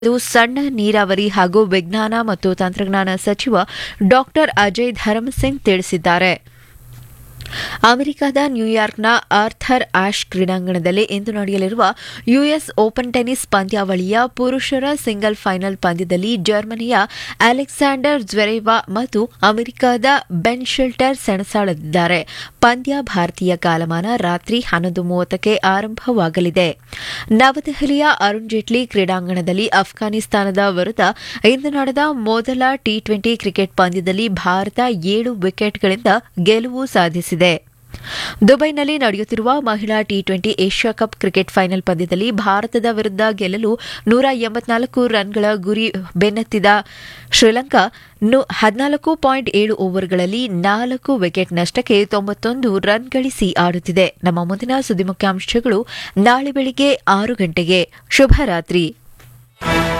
ಇದು ಸಣ್ಣ ನೀರಾವರಿ ಹಾಗೂ ವಿಜ್ಞಾನ ಮತ್ತು ತಂತ್ರಜ್ಞಾನ ಸಚಿವ ಡಾಕ್ಟರ್ ಅಜಯ್ ಧರ್ಮಸಿಂಗ್ ತಿಳಿಸಿದ್ದಾರೆ ಅಮೆರಿಕದ ನ್ಯೂಯಾರ್ಕ್ನ ಆರ್ಥರ್ ಆಶ್ ಕ್ರೀಡಾಂಗಣದಲ್ಲಿ ಇಂದು ನಡೆಯಲಿರುವ ಯುಎಸ್ ಓಪನ್ ಟೆನಿಸ್ ಪಂದ್ಯಾವಳಿಯ ಪುರುಷರ ಸಿಂಗಲ್ ಫೈನಲ್ ಪಂದ್ಯದಲ್ಲಿ ಜರ್ಮನಿಯ ಅಲೆಕ್ಸಾಂಡರ್ ಜ್ವೆರೇವಾ ಮತ್ತು ಅಮೆರಿಕದ ಬೆನ್ ಶಿಲ್ಟರ್ ಸೆಣಸಾಡಲಿದ್ದಾರೆ ಪಂದ್ಯ ಭಾರತೀಯ ಕಾಲಮಾನ ರಾತ್ರಿ ಹನ್ನೊಂದು ಮೂವತ್ತಕ್ಕೆ ಆರಂಭವಾಗಲಿದೆ ನವದೆಹಲಿಯ ಅರುಣ್ ಜೇಟ್ಲಿ ಕ್ರೀಡಾಂಗಣದಲ್ಲಿ ಅಫ್ಘಾನಿಸ್ತಾನದ ವಿರುದ್ಧ ಇಂದು ನಡೆದ ಮೊದಲ ಟಿ ಟ್ವೆಂಟಿ ಕ್ರಿಕೆಟ್ ಪಂದ್ಯದಲ್ಲಿ ಭಾರತ ಏಳು ವಿಕೆಟ್ಗಳಿಂದ ಗೆಲುವು ಸಾಧಿಸಿದೆ ದುಬೈನಲ್ಲಿ ನಡೆಯುತ್ತಿರುವ ಮಹಿಳಾ T twenty Asia cup cricket final ಪಂದ್ಯದಲ್ಲಿ ಭಾರತದ ವಿರುದ್ಧ ಗೆಲ್ಲಲು ನೂರ ಎಂಬತ್ನಾಲ್ಕು ರನ್ಗಳ ಗುರಿ ಬೆನ್ನತ್ತಿದ ಶ್ರೀಲಂಕಾ ಹದಿನಾಲ್ಕು ಪಾಯಿಂಟ್ ಏಳು ಓವರ್ಗಳಲ್ಲಿ ನಾಲ್ಕು ವಿಕೆಟ್ ನಷ್ಟಕ್ಕೆ ತೊಂಬತ್ತೊಂದು ರನ್ ಗಳಿಸಿ ಆಡುತ್ತಿದೆ ನಮ್ಮ ಮುಂದಿನ ಸುದ್ದಿ ಮುಖ್ಯಾಂಶಗಳು ನಾಳೆ ಬೆಳಿಗ್ಗೆ ಆರು ಗಂಟೆಗೆ ಶುಭರಾತ್ರಿ